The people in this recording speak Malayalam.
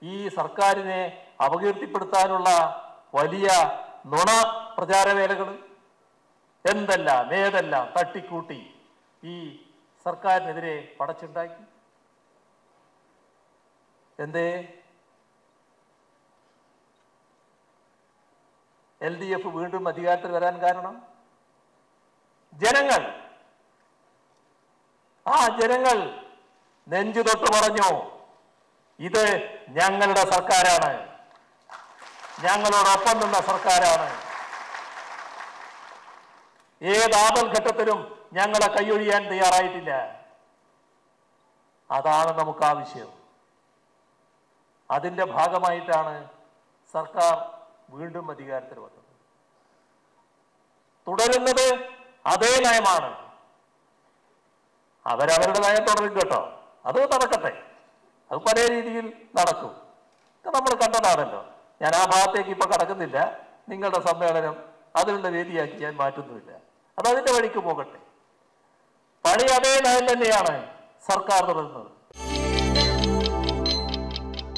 ഈ സർക്കാരിനെ അപകീർത്തിപ്പെടുത്താനുള്ള വലിയ നുണ പ്രചാരവേലകൾ എന്തെല്ലാം ഏതെല്ലാം തട്ടിക്കൂട്ടി ഈ സർക്കാരിനെതിരെ പടച്ചുണ്ടാക്കി എന്തേ എൽ ഡി എഫ് വീണ്ടും അധികാരത്തിൽ വരാൻ കാരണം ജനങ്ങൾ ആ ജനങ്ങൾ നെഞ്ചു തൊട്ട് പറഞ്ഞു ഇത് ഞങ്ങളുടെ സർക്കാരാണ് ഞങ്ങളോടൊപ്പം നിന്ന സർക്കാരാണ് ഏത് ആപൽഘട്ടത്തിലും ഞങ്ങളെ കൈയൊഴിയാൻ തയ്യാറായിട്ടില്ല അതാണ് നമുക്ക് ആവശ്യം അതിന്റെ ഭാഗമായിട്ടാണ് സർക്കാർ വീണ്ടും അധികാരത്തിൽ വന്നത് തുടരുന്നത് അതേ നയമാണ് അവരവരുടെ നയം തുടരും കേട്ടോ അത് നടക്കട്ടെ അത് പല രീതിയിൽ നടക്കും ഇത് നമ്മൾ കണ്ടതാണല്ലോ ഞാൻ ആ ഭാഗത്തേക്ക് ഇപ്പൊ കടക്കുന്നില്ല നിങ്ങളുടെ സമ്മേളനം അതിനുള്ള വേദിയാക്കി ഞാൻ മാറ്റുന്നുമില്ല അത് അതിന്റെ വഴിക്ക് പോകട്ടെ പണി അതേ നയം തന്നെയാണ് സർക്കാർ തുടരുന്നത്